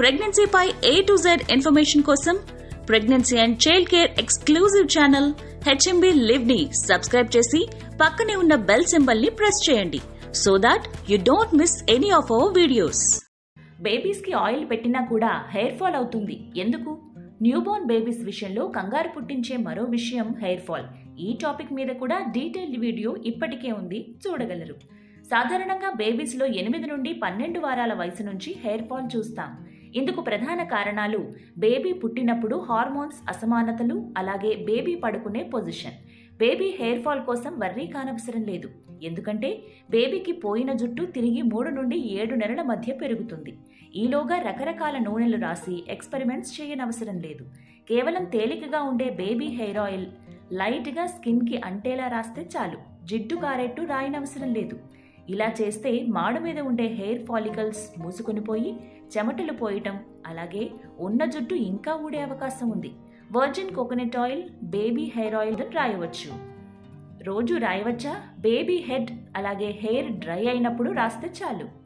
ప్రెగ్నెన్సీపై A to Z information కోసం pregnancy and child care exclusive channel HMB live ని subscribe చేసి పక్కనే ఉన్న బెల్ సింబల్ ని ప్రెస్ చేయండి so that you don't miss any of our videos babies కి oil పెట్టినా కూడా హెయిర్ ఫాల్ అవుతుంది ఎందుకు న్యూబోర్న్ బేబీస్ విషయంలో కంగారు పుట్టించే మరో విషయం హెయిర్ ఫాల్ ఈ టాపిక్ మీద కూడా డీటెయిల్డ్ వీడియో ఇప్పటికే ఉంది చూడగలరు సాధారణంగా బేబీస్లో ఎనిమిది నుండి పన్నెండు వారాల వయసు నుంచి హెయిర్ ఫాల్ చూస్తాం ఇందుకు ప్రధాన కారణాలు బేబీ పుట్టినప్పుడు హార్మోన్స్ అసమానతలు అలాగే బేబీ పడుకునే పొజిషన్ బేబీ హెయిర్ ఫాల్ కోసం వర్రీ కానవసరం లేదు ఎందుకంటే బేబీకి పోయిన జుట్టు తిరిగి మూడు నుండి ఏడు నెలల మధ్య పెరుగుతుంది ఈలోగా రకరకాల నూనెలు రాసి ఎక్స్పెరిమెంట్స్ చేయనవసరం లేదు కేవలం తేలికగా ఉండే బేబీ హెయిర్ ఆయిల్ లైట్గా స్కిన్కి అంటేలా రాస్తే చాలు జిడ్డు కారెట్టు రాయనవసరం లేదు ఇలా చేస్తే మాడు మీద ఉండే హెయిర్ ఫాలికల్స్ మూసుకొనిపోయి చెమటలు పోయటం అలాగే ఉన్న జుట్టు ఇంకా ఊడే అవకాశం ఉంది virgin coconut oil baby hair oil రాయవచ్చు రోజు రాయవచ్చా బేబీ హెడ్ అలాగే హెయిర్ డ్రై అయినప్పుడు రాస్తే చాలు